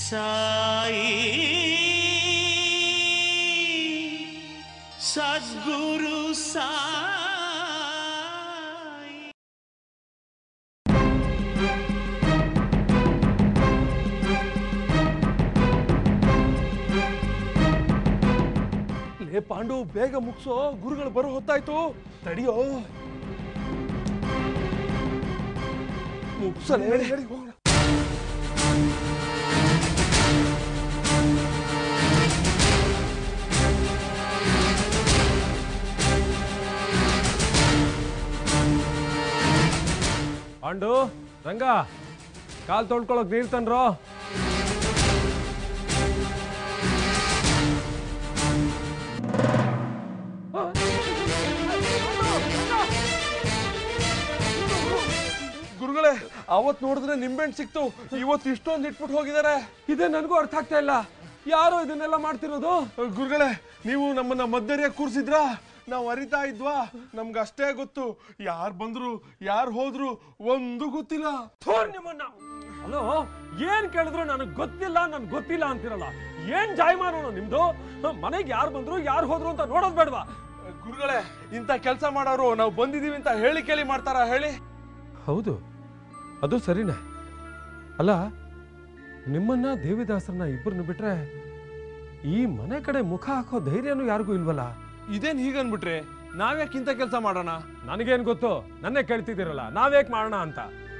ಸಾಯಿ ಸದ್ಗುರು ಸಾಯಿ ಲೇ ಪಾಂಡು ಬೇಗ ಮುಗಿಸೋ ಗುರುಗಳು ಬರೋ ಹೊತ್ತಾಯ್ತು ತಡಿಯೋ ಮುಗ್ಸಲೇ ಹೋಗೋಣ ಪಾಂಡು ರಂಗ ಕಾಲ್ ತೊಳ್ಕೊಳಕ್ ನೀರ್ ತಂದ್ರೋ ಗುರುಗಳೇ ಅವತ್ ನೋಡಿದ್ರೆ ನಿಂಬೆಹಣ್ಣು ಸಿಕ್ತು ಇವತ್ತು ಇಷ್ಟೊಂದು ಇಟ್ಬಿಟ್ಟು ಹೋಗಿದ್ದಾರೆ ಇದೇ ನನಗೂ ಅರ್ಥ ಆಗ್ತಾ ಇಲ್ಲ ಯಾರು ಇದನ್ನೆಲ್ಲ ಮಾಡ್ತಿರೋದು ಗುರುಗಳೇ ನೀವು ನಮ್ಮನ್ನ ಮಧ್ಯರಿಯ ಕೂರ್ಸಿದ್ರಾ ನಾವು ಅರಿತಾ ಇದ್ವಾ ನಮ್ಗೆ ಅಷ್ಟೇ ಗೊತ್ತು ಯಾರು ಬಂದ್ರು ಯಾರು ಹೋದ್ರು ಒಂದು ಗೊತ್ತಿಲ್ಲ ನಿಮ್ಮನ್ನ ಹಲೋ ಏನ್ ಕೇಳಿದ್ರು ನನಗೆ ಗೊತ್ತಿಲ್ಲ ನನ್ಗೆ ಗೊತ್ತಿಲ್ಲ ಅಂತಿರಲ್ಲ ಏನ್ ಜಾಯಮಾನೋ ನಿಮ್ದು ಮನೆಗೆ ಯಾರು ಬಂದ್ರು ಯಾರು ಹೋದ್ರು ಅಂತ ನೋಡೋದ್ ಬೇಡವಾ ಗುರುಗಳೇ ಇಂಥ ಕೆಲಸ ಮಾಡೋರು ನಾವು ಬಂದಿದೀವಿ ಅಂತ ಹೇಳಿ ಕೇಳಿ ಮಾಡ್ತಾರ ಹೇಳಿ ಹೌದು ಅದು ಸರಿನೇ ಅಲ್ಲ ನಿಮ್ಮನ್ನ ದೇವಿದಾಸರನ್ನ ಇಬ್ಬರನ್ನ ಬಿಟ್ರೆ ಈ ಮನೆ ಕಡೆ ಮುಖ ಹಾಕೋ ಧೈರ್ಯನೂ ಯಾರಿಗೂ ಇಲ್ವಲ್ಲ ಇದೇನ್ ಹೀಗನ್ಬಿಟ್ರೆ ನಾವ್ಯಾಕೆ ಇಂಥ ಕೆಲಸ ಮಾಡೋಣ ನನಗೇನ್ ಗೊತ್ತು ನನ್ನೇ ಕೇಳ್ತಿದ್ದೀರಲ್ಲ ನಾವ್ಯಾಕೆ ಮಾಡೋಣ ಅಂತ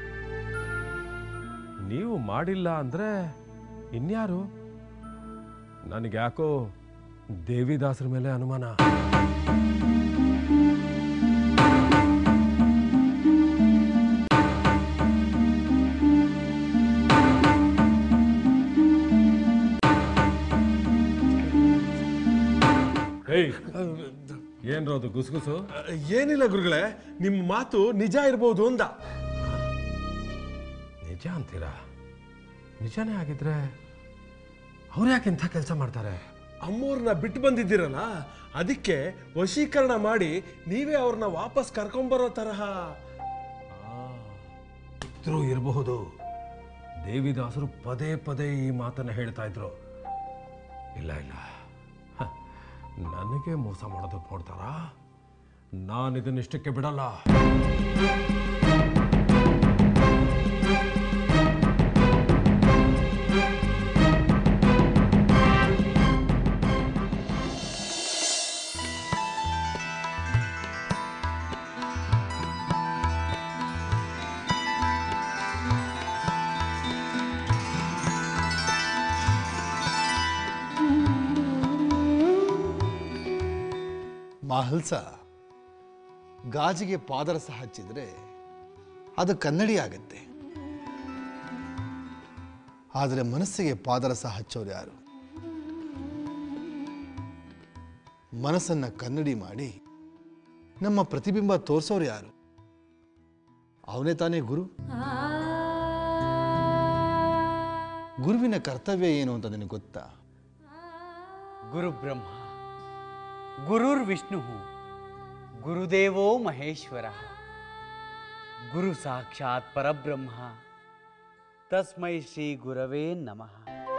ನೀವು ಮಾಡಿಲ್ಲ ಅಂದ್ರೆ ಇನ್ಯಾರು ನನಗೆ ಯಾಕೋ ದೇವಿದಾಸರ ಮೇಲೆ ಅನುಮಾನ ಏಯ್ ಏನ್ರೋ ಅದು ಗುಸುಗುಸು ಏನಿಲ್ಲ ಗುರುಗಳೇ ನಿಮ್ಮ ಮಾತು ನಿಜ ಇರ್ಬೋದು ಅಂದ ನಿಜ ಅಂತೀರಾ ನಿಜನೇ ಆಗಿದ್ರೆ ಅವ್ರು ಯಾಕೆ ಇಂಥ ಕೆಲಸ ಮಾಡ್ತಾರೆ ಅಮ್ಮವ್ರನ್ನ ಬಿಟ್ಟು ಬಂದಿದ್ದೀರಲ್ಲ ಅದಕ್ಕೆ ವಶೀಕರಣ ಮಾಡಿ ನೀವೇ ಅವ್ರನ್ನ ವಾಪಸ್ ಕರ್ಕೊಂಬರೋ ತರಹ ಇದ್ರೂ ಇರಬಹುದು ದೇವಿದಾಸರು ಪದೇ ಪದೇ ಈ ಮಾತನ್ನ ಹೇಳ್ತಾ ಇದ್ರು ಇಲ್ಲ ಇಲ್ಲ ಹ, ನನಗೆ ಮೋಸ ಮಾಡೋದಕ್ಕೆ ನೋಡ್ತಾರಾ ನಾನು ಇದನ್ನಿಷ್ಟಕ್ಕೆ ಬಿಡಲ್ಲ ಮಾಹಲ್ಸ ಗಾಜಿಗೆ ಪಾದರಸ ಹಚ್ಚಿದ್ರೆ ಅದು ಕನ್ನಡಿ ಆಗತ್ತೆ ಆದರೆ ಮನಸ್ಸಿಗೆ ಪಾದರಸ ಹಚ್ಚೋರು ಯಾರು ಮನಸ್ಸನ್ನ ಕನ್ನಡಿ ಮಾಡಿ ನಮ್ಮ ಪ್ರತಿಬಿಂಬ ತೋರಿಸೋರು ಯಾರು ಅವನೇ ತಾನೇ ಗುರು ಗುರುವಿನ ಕರ್ತವ್ಯ ಏನು ಅಂತ ನಿನಗೆ ಗೊತ್ತಾ ಗುರು ಬ್ರಹ್ಮ ಗುರುರ್ ವಿಷ್ಣು ಗುರುದೇವೋ ಮಹೇಶ್ವರ ಗುರು ಸಾಕ್ಷಾತ್ ಪರಬ್ರಹ್ಮ ತಸ್ಮೈ ಶ್ರೀ ಗುರವೇ ನಮಃ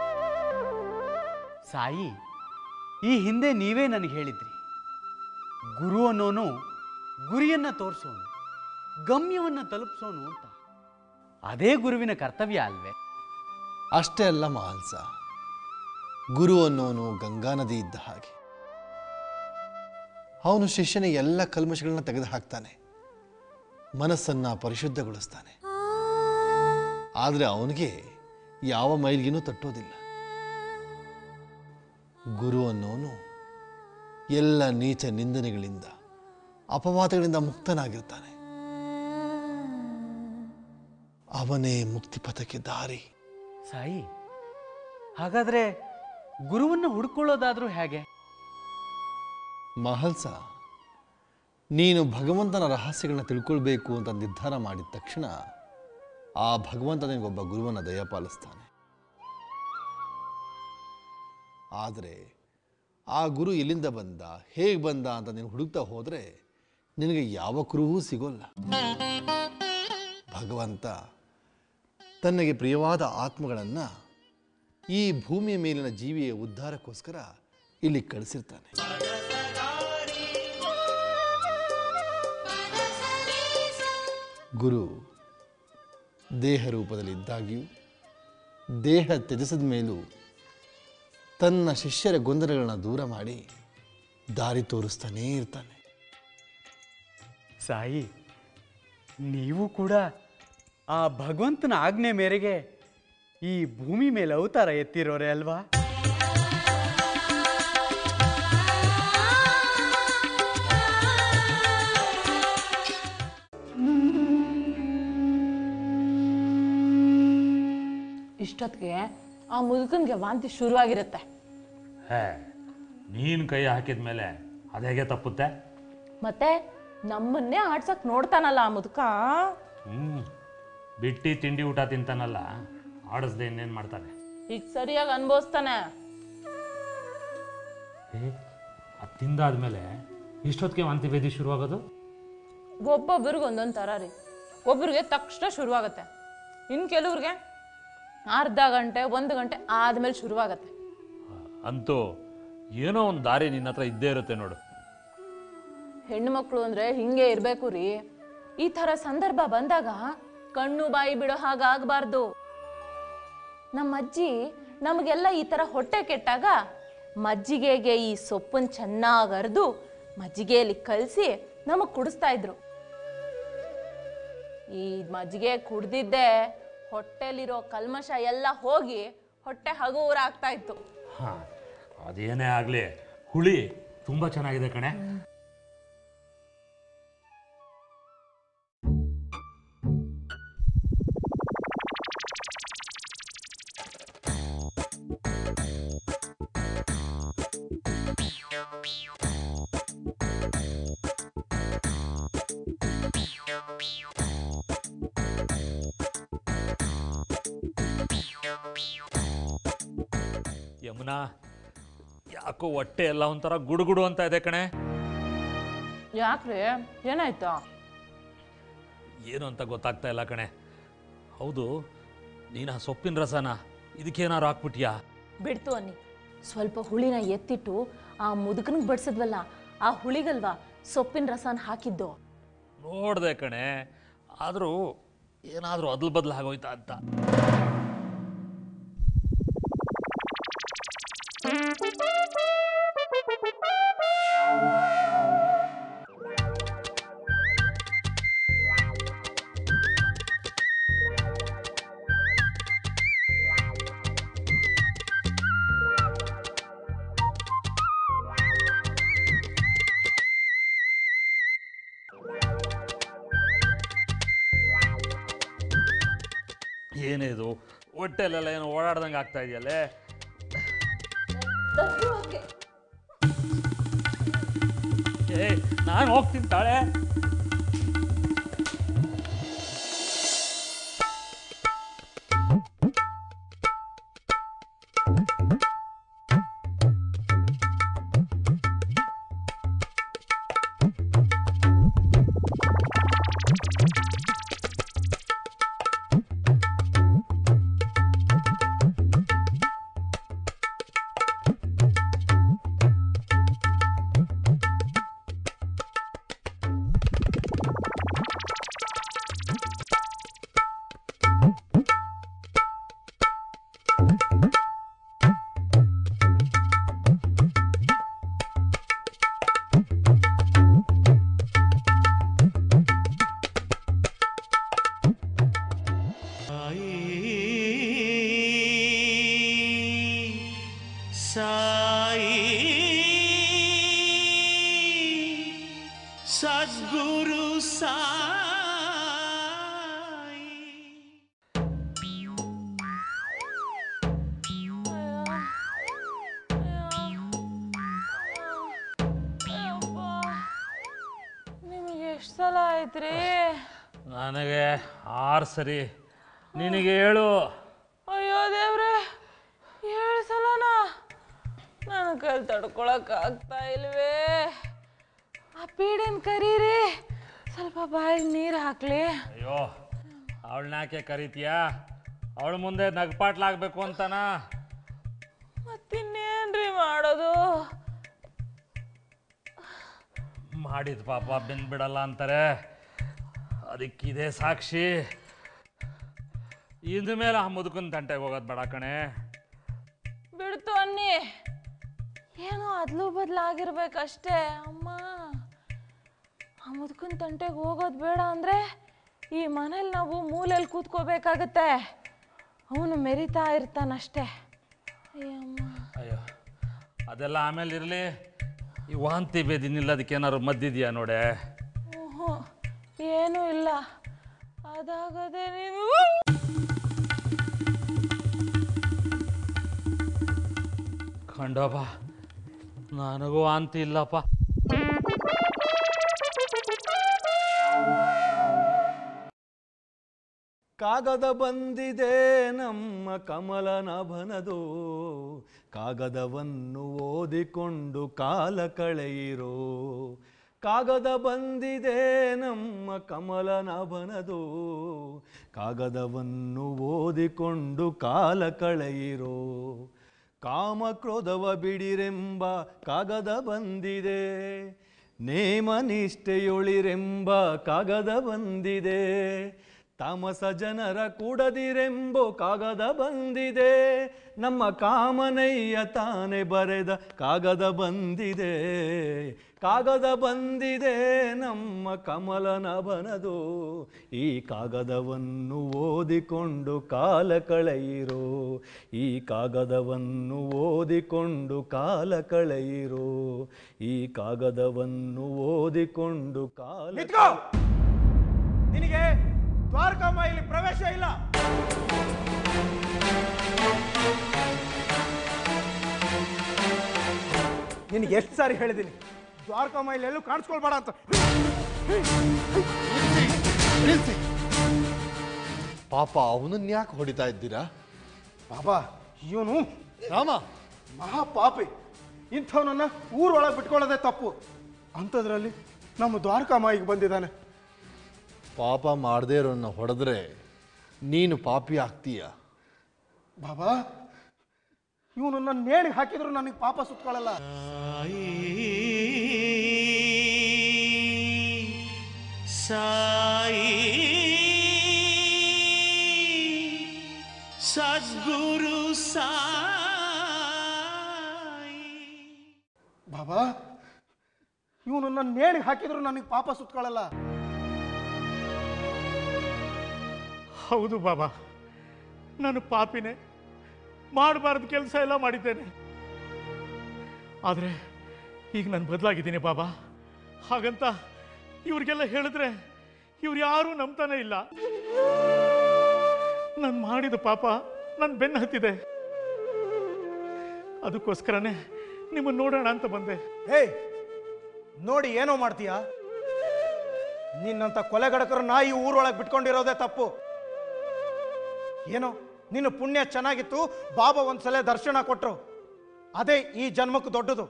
ಸಾಯಿ ಈ ಹಿಂದೆ ನೀವೇ ನನಗೆ ಹೇಳಿದ್ರಿ ಗುರು ಅನ್ನೋನು ಗುರಿಯನ್ನ ತೋರಿಸೋನು ಗಮ್ಯವನ್ನು ತಲುಪಿಸೋನು ಅಂತ ಅದೇ ಗುರುವಿನ ಕರ್ತವ್ಯ ಅಲ್ವೇ ಅಷ್ಟೇ ಅಲ್ಲ ಮಹಲ್ಸ ಗುರು ಅನ್ನೋನು ಗಂಗಾ ನದಿ ಇದ್ದ ಹಾಗೆ ಅವನು ಶಿಷ್ಯನಿಗೆ ಎಲ್ಲ ಕಲ್ಮಶಗಳನ್ನ ತೆಗೆದು ಹಾಕ್ತಾನೆ ಮನಸ್ಸನ್ನ ಪರಿಶುದ್ಧಗೊಳಿಸ್ತಾನೆ ಆದರೆ ಅವನಿಗೆ ಯಾವ ಮೈಲ್ಗಿನೂ ತಟ್ಟೋದಿಲ್ಲ ಗುರು ಅನ್ನೋನು ಎಲ್ಲ ನೀಚ ನಿಂದನೆಗಳಿಂದ ಅಪವಾದಗಳಿಂದ ಮುಕ್ತನಾಗಿರ್ತಾನೆ ಅವನೇ ಮುಕ್ತಿಪಥಕ್ಕೆ ದಾರಿ ಸಾಯಿ ಹಾಗಾದ್ರೆ ಗುರುವನ್ನು ಹುಡ್ಕೊಳ್ಳೋದಾದ್ರೂ ಹೇಗೆ ಮಹಲ್ಸ ನೀನು ಭಗವಂತನ ರಹಸ್ಯಗಳನ್ನ ತಿಳ್ಕೊಳ್ಬೇಕು ಅಂತ ನಿರ್ಧಾರ ಮಾಡಿದ ತಕ್ಷಣ ಆ ಭಗವಂತ ನಿನಗೊಬ್ಬ ಗುರುವನ್ನ ದಯಪಾಲಿಸ್ತಾನೆ ಆದರೆ ಆ ಗುರು ಎಲ್ಲಿಂದ ಬಂದ ಹೇಗೆ ಬಂದ ಅಂತ ನೀನು ಹುಡುಕ್ತಾ ಹೋದರೆ ನಿನಗೆ ಯಾವ ಕುರುವೂ ಸಿಗೋಲ್ಲ ಭಗವಂತ ತನಗೆ ಪ್ರಿಯವಾದ ಆತ್ಮಗಳನ್ನು ಈ ಭೂಮಿಯ ಮೇಲಿನ ಜೀವಿಯ ಉದ್ಧಾರಕ್ಕೋಸ್ಕರ ಇಲ್ಲಿ ಕಳಿಸಿರ್ತಾನೆ ಗುರು ದೇಹ ರೂಪದಲ್ಲಿದ್ದಾಗ್ಯೂ ದೇಹ ತ್ಯಜಿಸಿದ ಮೇಲೂ ತನ್ನ ಶಿಷ್ಯರ ಗೊಂದಲಗಳನ್ನ ದೂರ ಮಾಡಿ ದಾರಿ ತೋರಿಸ್ತಾನೇ ಇರ್ತಾನೆ ಸಾಯಿ ನೀವು ಕೂಡ ಆ ಭಗವಂತನ ಆಜ್ಞೆ ಮೇರೆಗೆ ಈ ಭೂಮಿ ಮೇಲೆ ಅವತಾರ ಎತ್ತಿರೋರೆ ಅಲ್ವಾ ಇಷ್ಟೊತ್ತಿಗೆ ಆ ಮುದುಕನ್ಗೆ ವಾಂತಿ ಶುರುವಾಗಿರುತ್ತೆ ಹೇ ನೀನು ಕೈ ಹಾಕಿದ ಮೇಲೆ ಅದು ಹೇಗೆ ತಪ್ಪುತ್ತೆ ಮತ್ತೆ ನಮ್ಮನ್ನೇ ಆಡ್ಸಕ್ ನೋಡ್ತಾನಲ್ಲ ಆ ಮುದುಕ ಹ್ಞೂ ಬಿಟ್ಟಿ ತಿಂಡಿ ಊಟ ತಿಂತಾನಲ್ಲ ಆಡಿಸ್ದೆ ಇನ್ನೇನು ಮಾಡ್ತಾನೆ ಈಗ ಸರಿಯಾಗಿ ಅನ್ಭವಿಸ್ತಾನೆ ಏ ಅದು ತಿಂದಾದ್ಮೇಲೆ ಇಷ್ಟೊತ್ತಿಗೆ ವಾಂತಿ ಭೇದಿ ಶುರುವಾಗೋದು ಒಬ್ಬೊಬ್ರಿಗೆ ಒಂದೊಂದು ಥರ ರೀ ಒಬ್ರಿಗೆ ತಕ್ಷಣ ಶುರುವಾಗತ್ತೆ ಇನ್ನು ಕೆಲವ್ರಿಗೆ ಅರ್ಧ ಗಂಟೆ ಒಂದು ಗಂಟೆ ಆದ್ಮೇಲೆ ಶುರುವಾಗತ್ತೆ ಅಂತೂ ಏನೋ ಒಂದು ದಾರಿ ನಿನ್ನ ಹತ್ರ ಇದ್ದೇ ಇರುತ್ತೆ ನೋಡು ಹೆಣ್ಣು ಮಕ್ಕಳು ಅಂದ್ರೆ ಹಿಂಗೆ ಇರಬೇಕು ರೀ ಈ ಥರ ಸಂದರ್ಭ ಬಂದಾಗ ಕಣ್ಣು ಬಾಯಿ ಬಿಡೋ ಹಾಗಾಗಬಾರ್ದು ನಮ್ಮ ಅಜ್ಜಿ ನಮಗೆಲ್ಲ ಈ ಥರ ಹೊಟ್ಟೆ ಕೆಟ್ಟಾಗ ಮಜ್ಜಿಗೆಗೆ ಈ ಸೊಪ್ಪನ್ನು ಚೆನ್ನಾಗಿ ಅರೆದು ಮಜ್ಜಿಗೆಯಲ್ಲಿ ಕಲಸಿ ನಮಗೆ ಕುಡಿಸ್ತಾ ಇದ್ರು ಈ ಮಜ್ಜಿಗೆ ಕುಡ್ದಿದ್ದೆ ಹೊಟ್ಟೆಲಿರೋ ಕಲ್ಮಶ ಎಲ್ಲ ಹೋಗಿ ಹೊಟ್ಟೆ ಹಗುರ ಆಗ್ತಾ ಇತ್ತು ಹಾಂ ಅದೇನೇ ಆಗಲಿ ಹುಳಿ ತುಂಬ ಚೆನ್ನಾಗಿದೆ ಕಣೆ ಯಮುನಾ ಯಾಕೋ ಹೊಟ್ಟೆ ಎಲ್ಲ ಒಂಥರ ಗುಡುಗುಡು ಅಂತ ಇದೆ ಕಣೆ ಯಾಕ್ರಿ ಏನಾಯ್ತು ಏನು ಅಂತ ಗೊತ್ತಾಗ್ತಾ ಇಲ್ಲ ಕಣೆ ಹೌದು ನೀನು ಆ ಸೊಪ್ಪಿನ ರಸನ ಇದಕ್ಕೇನಾರು ಹಾಕ್ಬಿಟ್ಯಾ ಬಿಡ್ತು ಅನ್ನಿ ಸ್ವಲ್ಪ ಹುಳಿನ ಎತ್ತಿಟ್ಟು ಆ ಮುದುಕನಿಗೆ ಬಡಿಸಿದ್ವಲ್ಲ ಆ ಹುಳಿಗಲ್ವಾ ಸೊಪ್ಪಿನ ರಸನ ಹಾಕಿದ್ದು ನೋಡ್ದೆ ಕಣೆ ಆದರೂ ಏನಾದರೂ ಅದಲ್ ಬದಲು ಆಗೋಯ್ತಾ ಅಂತ ಏನಿದು ಹೊಟ್ಟೆಲೆಲ್ಲ ಏನೋ ಓಡಾಡ್ದಂಗೆ ಆಗ್ತಾ ಇದೆಯಲ್ಲೇ ಏ ನಾನು ಹೋಗ್ತೀನಿ ತಾಳೆ ಸಾಯಿ ಸದ್ಗುರು ಸಾಯಿ ನಿಮಗೆ ಎಷ್ಟು ಸಲ ಆಯ್ತ್ರಿ ನನಗೆ ಆರು ಸರಿ ನಿನಗೆ ಹೇಳು ಅಯ್ಯೋ ದೇವ್ರೆ ಏಳು ಸಲನಾ ನನ್ನ ಕೈಲಿ ತಡ್ಕೊಳಕ್ ಆಗ್ತಾ ಇಲ್ವೇ ಆ ಪೀಡಿನ ಕರೀರಿ ಸ್ವಲ್ಪ ಬಾಯಿಗೆ ನೀರು ಹಾಕ್ಲಿ ಅಯ್ಯೋ ಅವಳನ್ನ ಯಾಕೆ ಕರಿತೀಯಾ ಅವಳ ಮುಂದೆ ನಗ್ಪಾಟ್ಲಾಗಬೇಕು ಅಂತನಾ ಮತ್ತಿನ್ನೇನ್ರಿ ಮಾಡೋದು ಮಾಡಿದ ಪಾಪ ಬೆಂದ್ಬಿಡಲ್ಲ ಅಂತಾರೆ ಅದಕ್ಕಿದೆ ಸಾಕ್ಷಿ ಇದ್ರ ಮೇಲೆ ಆ ಮುದುಕನ ತಂಟೆಗೆ ಹೋಗೋದು ಬೇಡ ಕಣೆ ಬಿಡ್ತು ಅನ್ನಿ ಏನೋ ಅದ್ಲು ಬದ್ಲಾಗಿರ್ಬೇಕಷ್ಟೇ ಅಮ್ಮ ಆ ಮುದ್ಕನ್ ತಂಟೆಗೆ ಹೋಗೋದು ಬೇಡ ಅಂದ್ರೆ ಈ ಮನೇಲಿ ನಾವು ಮೂಲೆಯಲ್ಲಿ ಕೂತ್ಕೋಬೇಕಾಗತ್ತೆ ಅವನು ಮೆರಿತಾ ಇರ್ತಾನಷ್ಟೇ ಅಯ್ಯಮ್ಮ ಅಯ್ಯೋ ಅದೆಲ್ಲ ಆಮೇಲೆ ಇರಲಿ ಈ ವಾಂತಿ ಬೇದಿ ನಿಲ್ಲೋದಕ್ಕೆ ಏನಾದ್ರು ಮದ್ದಿದೆಯಾ ನೋಡೆ ಓಹೋ ಏನೂ ಇಲ್ಲ ಅದಾಗದೆ ನೀನು ಖಂಡಪ್ಪ ನನಗೂ ವಾಂತಿ ಇಲ್ಲಪ್ಪ ಕಾಗದ ಬಂದಿದೆ ನಮ್ಮ ಕಮಲನಭನದು ಕಾಗದವನ್ನು ಓದಿಕೊಂಡು ಕಾಲ ಕಳೆಯಿರೋ ಕಾಗದ ಬಂದಿದೆ ನಮ್ಮ ಕಮಲನಭನದು ಕಾಗದವನ್ನು ಓದಿಕೊಂಡು ಕಾಲ ಕಳೆಯಿರೋ ಕಾಮಕ್ರೋಧವ ಬಿಡಿರೆಂಬ ಕಾಗದ ಬಂದಿದೆ ನೇಮ ನಿಷ್ಠೆಯೊಳಿರೆಂಬ ಕಾಗದ ಬಂದಿದೆ ತಾಮಸ ಜನರ ಕೂಡದಿರೆಂಬೋ ಕಾಗದ ಬಂದಿದೆ ನಮ್ಮ ಕಾಮನಯ್ಯ ತಾನೆ ಬರೆದ ಕಾಗದ ಬಂದಿದೆ ಕಾಗದ ಬಂದಿದೆ ನಮ್ಮ ಕಮಲನಭನದು ಈ ಕಾಗದವನ್ನು ಓದಿಕೊಂಡು ಕಾಲ ಕಳೆಯಿರೋ ಈ ಕಾಗದವನ್ನು ಓದಿಕೊಂಡು ಕಾಲ ಕಳೆಯಿರೋ ಈ ಕಾಗದವನ್ನು ಓದಿಕೊಂಡು ಕಾಲ ನಿಂತ್ಕೋ ನಿನಗೆ ದ್ವಾರಕಾಮ ಇಲ್ಲಿ ಪ್ರವೇಶ ಇಲ್ಲ ನಿನಗೆ ಎಷ್ಟು ಸಾರಿ ಹೇಳಿದ್ದೀನಿ ದ್ವಾರಕಾಮ ಇಲ್ಲಿ ಎಲ್ಲೂ ಕಾಣಿಸ್ಕೊಳ್ಬೇಡ ಅಂತ ಪಾಪ ಅವನನ್ನ ಯಾಕೆ ಹೊಡಿತಾ ಇದ್ದೀರಾ ಬಾಬಾ ಇವನು ರಾಮ ಮಹಾಪಾಪಿ ಇಂಥವನನ್ನ ಊರೊಳಗೆ ಬಿಟ್ಕೊಳ್ಳೋದೇ ತಪ್ಪು ಅಂಥದ್ರಲ್ಲಿ ನಮ್ಮ ದ್ವಾರಕಾಮಾಯಿಗೆ ಬಂದಿದ್ದಾನೆ ಪಾಪ ಮಾಡದೇ ಇರೋನ್ನ ಹೊಡೆದ್ರೆ ನೀನು ಪಾಪಿ ಆಗ್ತೀಯ ಬಾಬಾ ಇವನನ್ನ ನೇಣಿಗೆ ಹಾಕಿದ್ರು ನನಗೆ ಪಾಪ ಸುತ್ಕೊಳ್ಳಲ್ಲ ಸಾಯಿ ಸದ್ಗುರು ಸಾಯಿ ಬಾಬಾ ಇವನನ್ನ ನೇಣಿಗೆ ಹಾಕಿದ್ರು ನನಗೆ ಪಾಪ ಸುತ್ಕೊಳ್ಳಲ್ಲ ಹೌದು ಬಾಬಾ ನಾನು ಪಾಪಿನೇ ಮಾಡಬಾರ್ದು ಕೆಲಸ ಎಲ್ಲ ಮಾಡಿದ್ದೇನೆ ಆದರೆ ಈಗ ನಾನು ಬದಲಾಗಿದ್ದೀನಿ ಬಾಬಾ ಹಾಗಂತ ಇವ್ರಿಗೆಲ್ಲ ಹೇಳಿದ್ರೆ ಇವ್ರು ಯಾರೂ ನಂಬ್ತಾನೆ ಇಲ್ಲ ನಾನು ಮಾಡಿದ ಪಾಪ ನನ್ನ ಬೆನ್ನು ಹತ್ತಿದೆ ಅದಕ್ಕೋಸ್ಕರನೇ ನಿಮ್ಮನ್ನು ನೋಡೋಣ ಅಂತ ಬಂದೆ ಏಯ್ ನೋಡಿ ಏನೋ ಮಾಡ್ತೀಯ ನಿನ್ನಂತ ಕೊಲೆಗಡಕರನ್ನ ಈ ಊರೊಳಗೆ ಬಿಟ್ಕೊಂಡಿರೋದೇ ತಪ್ಪು ಏನೋ ನಿನ್ನ ಪುಣ್ಯ ಚೆನ್ನಾಗಿತ್ತು ಬಾಬಾ ಒಂದ್ಸಲ ದರ್ಶನ ಕೊಟ್ರು ಅದೇ ಈ ಜನ್ಮಕ್ಕೆ ದೊಡ್ಡದು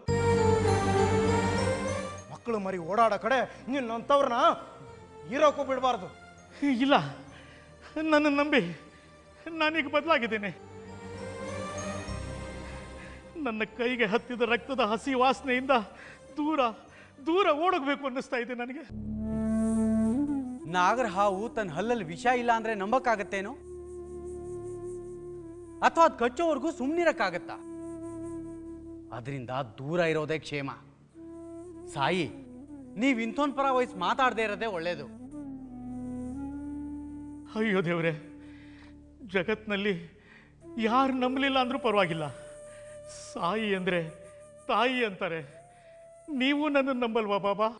ಮಕ್ಕಳು ಮರಿ ಓಡಾಡೋ ಕಡೆ ನಿನ್ನಂಥವ್ರನ್ನ ಇರೋಕ್ಕೂ ಬಿಡಬಾರ್ದು ಇಲ್ಲ ನನ್ನ ನಂಬಿ ನಾನೀಗ ಬದಲಾಗಿದ್ದೇನೆ ನನ್ನ ಕೈಗೆ ಹತ್ತಿದ ರಕ್ತದ ಹಸಿ ವಾಸನೆಯಿಂದ ದೂರ ದೂರ ಓಡೋಗ್ಬೇಕು ಅನ್ನಿಸ್ತಾ ಇದೆ ನನಗೆ ನಾಗರ ಹಾವು ತನ್ನ ಹಲ್ಲಲ್ಲಿ ವಿಷ ಇಲ್ಲ ಅಂದ್ರೆ ನಂಬಕ್ಕಾಗತ್ತೇನೋ ಅಥವಾ ಅದು ಕಚ್ಚೋವರೆಗೂ ಸುಮ್ಮನಿರಕ್ಕಾಗತ್ತಾ ಅದರಿಂದ ದೂರ ಇರೋದೇ ಕ್ಷೇಮ ಸಾಯಿ ನೀವು ಇಂಥೊಂದು ಪರ ವಯಸ್ಸು ಮಾತಾಡದೇ ಇರೋದೇ ಒಳ್ಳೇದು ಅಯ್ಯೋ ದೇವ್ರೆ ಜಗತ್ನಲ್ಲಿ ಯಾರು ನಂಬಲಿಲ್ಲ ಅಂದ್ರೂ ಪರವಾಗಿಲ್ಲ ಸಾಯಿ ಅಂದ್ರೆ ತಾಯಿ ಅಂತಾರೆ ನೀವು ನನ್ನನ್ನು ನಂಬಲ್ವಾ ಬಾಬಾ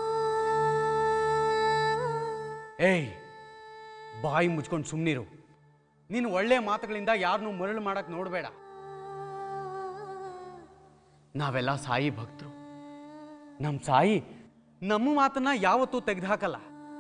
ಏಯ್ ಬಾಯಿ ಮುಚ್ಕೊಂಡು ಸುಮ್ಮನಿರು ನೀನು ಒಳ್ಳೆ ಮಾತುಗಳಿಂದ ಯಾರನ್ನೂ ಮರಳು ಮಾಡಕ್ ನೋಡಬೇಡ ನಾವೆಲ್ಲ ಸಾಯಿ ಭಕ್ತರು ನಮ್ಮ ಸಾಯಿ ನಮ್ಮ ಮಾತನ್ನ ಯಾವತ್ತೂ ತೆಗೆದುಹಾಕಲ್ಲ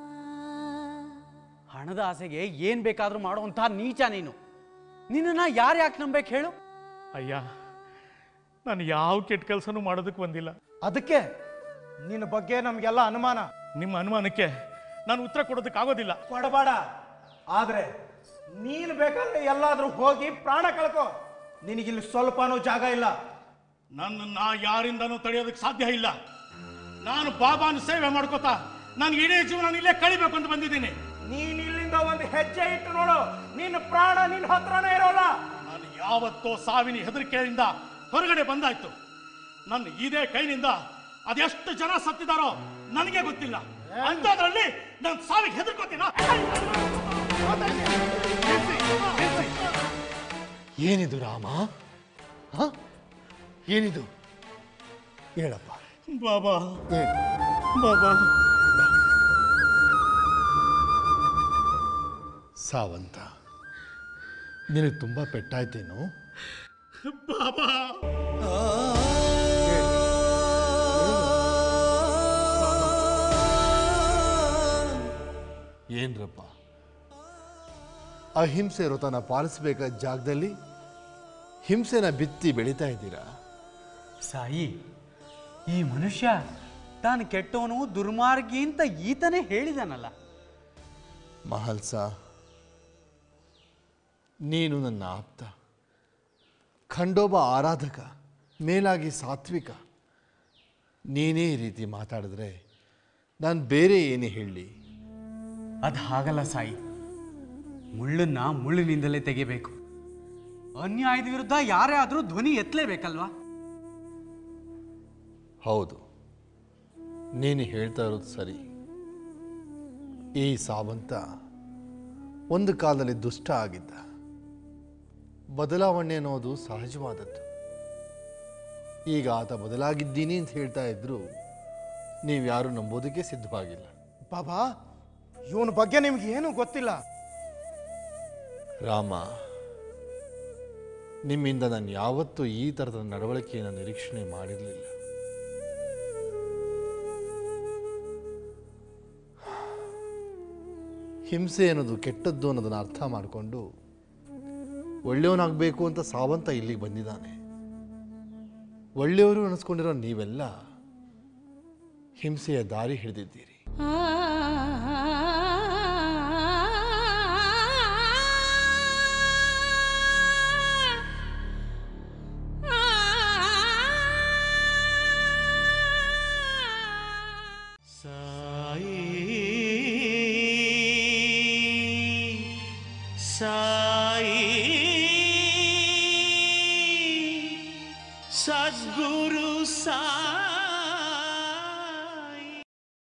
ಹಣದ ಆಸೆಗೆ ಏನ್ ಬೇಕಾದ್ರೂ ಮಾಡುವಂಥ ನೀಚ ನೀನು ನಿನ್ನನ್ನ ಯಾರು ಯಾಕೆ ನಂಬೇಕು ಹೇಳು ಅಯ್ಯ ನಾನು ಯಾವ ಕೆಟ್ಟ ಕೆಲಸನೂ ಮಾಡೋದಕ್ಕೆ ಬಂದಿಲ್ಲ ಅದಕ್ಕೆ ನಿನ್ನ ಬಗ್ಗೆ ನಮಗೆಲ್ಲ ಅನುಮಾನ ನಿಮ್ಮ ಅನುಮಾನಕ್ಕೆ ನಾನು ಉತ್ತರ ಕೊಡೋದಕ್ಕಾಗೋದಿಲ್ಲ ಕೊಡಬೇಡ ಆದ್ರೆ ನೀನು ಬೇಕಾದ್ರೆ ಎಲ್ಲಾದ್ರೂ ಹೋಗಿ ಪ್ರಾಣ ಕಳ್ಕೊ ನಿನಗಿಲ್ಲಿ ಸ್ವಲ್ಪನೂ ಜಾಗ ಇಲ್ಲ ನನ್ನನ್ನು ಯಾರಿಂದನೂ ತಡೆಯೋದಕ್ಕೆ ಸಾಧ್ಯ ಇಲ್ಲ ನಾನು ಬಾಬಾನ ಸೇವೆ ಮಾಡ್ಕೋತಾ ನಾನು ಇಡೀ ಜೀವನ ಇಲ್ಲೇ ಕಳಿಬೇಕು ಅಂತ ಬಂದಿದ್ದೀನಿ ನೀನ್ ಇಲ್ಲಿಂದ ಒಂದು ಹೆಜ್ಜೆ ಇಟ್ಟು ನೋಡು ನಿನ್ನ ಪ್ರಾಣ ನಿನ್ನ ಹತ್ರನೇ ಇರೋಲ್ಲ ನಾನು ಯಾವತ್ತೋ ಸಾವಿನ ಹೆದರಿಕೆಯಿಂದ ಹೊರಗಡೆ ಬಂದಾಯ್ತು ನನ್ನ ಇದೇ ಕೈನಿಂದ ಅದೆಷ್ಟು ಜನ ಸತ್ತಿದಾರೋ ನನಗೆ ಗೊತ್ತಿಲ್ಲ ಅಂಥದ್ರಲ್ಲಿ ನಾನು ಸಾವಿಗೆ ಹೆದರ್ಕೋತೀನ ಏನಿದು ರಾಮ ಹ? ಏನಿದು ಹೇಳಪ್ಪ ಬಾಬಾ ಏನು ಬಾಬಾ ಸಾವಂತ ನಿನಗೆ ತುಂಬ ಪೆಟ್ಟಾಯ್ತೇನು ಬಾಬಾ ಏನ್ರಪ್ಪ ಅಹಿಂಸೆ ವ್ರತನ ಪಾಲಿಸಬೇಕಾದ ಜಾಗದಲ್ಲಿ ಹಿಂಸೆನ ಬಿತ್ತಿ ಬೆಳೀತಾ ಇದ್ದೀರಾ ಸಾಯಿ ಈ ಮನುಷ್ಯ ತಾನು ಕೆಟ್ಟವನು ದುರ್ಮಾರ್ಗಿ ಅಂತ ಈತನೇ ಹೇಳಿದಾನಲ್ಲ ಮಹಲ್ಸ ನೀನು ನನ್ನ ಆಪ್ತ ಖಂಡೋಬ ಆರಾಧಕ ಮೇಲಾಗಿ ಸಾತ್ವಿಕ ನೀನೇ ಈ ರೀತಿ ಮಾತಾಡಿದ್ರೆ ನಾನು ಬೇರೆ ಏನೇ ಹೇಳಲಿ ಅದು ಹಾಗಲ್ಲ ಸಾಯಿ ಮುಳ್ಳನ್ನ ಮುಳ್ಳಿನಿಂದಲೇ ತೆಗಿಬೇಕು ಅನ್ಯಾಯದ ವಿರುದ್ಧ ಯಾರೇ ಆದರೂ ಧ್ವನಿ ಎತ್ತಲೇಬೇಕಲ್ವಾ ಹೌದು ನೀನು ಹೇಳ್ತಾ ಇರೋದು ಸರಿ ಈ ಸಾವಂತ ಒಂದು ಕಾಲದಲ್ಲಿ ದುಷ್ಟ ಆಗಿದ್ದ ಬದಲಾವಣೆ ಅನ್ನೋದು ಸಹಜವಾದದ್ದು ಈಗ ಆತ ಬದಲಾಗಿದ್ದೀನಿ ಅಂತ ಹೇಳ್ತಾ ಇದ್ರು ನೀವ್ಯಾರು ನಂಬೋದಕ್ಕೆ ಸಿದ್ಧವಾಗಿಲ್ಲ ಬಾಬಾ ಇವನ ಬಗ್ಗೆ ನಿಮ್ಗೆ ಏನು ಗೊತ್ತಿಲ್ಲ ರಾಮ ನಿಮ್ಮಿಂದ ನಾನು ಯಾವತ್ತೂ ಈ ಥರದ ನಡವಳಿಕೆಯನ್ನು ನಿರೀಕ್ಷಣೆ ಮಾಡಿರಲಿಲ್ಲ ಹಿಂಸೆ ಅನ್ನೋದು ಕೆಟ್ಟದ್ದು ಅನ್ನೋದನ್ನು ಅರ್ಥ ಮಾಡಿಕೊಂಡು ಒಳ್ಳೆಯವನಾಗಬೇಕು ಅಂತ ಸಾವಂತ ಇಲ್ಲಿಗೆ ಬಂದಿದ್ದಾನೆ ಒಳ್ಳೆಯವರು ಅನಿಸ್ಕೊಂಡಿರೋ ನೀವೆಲ್ಲ ಹಿಂಸೆಯ ದಾರಿ ಹಿಡಿದಿದ್ದೀರಿ ಸಾಯಿ ಸದ್ಗುರು ಸಾಯಿ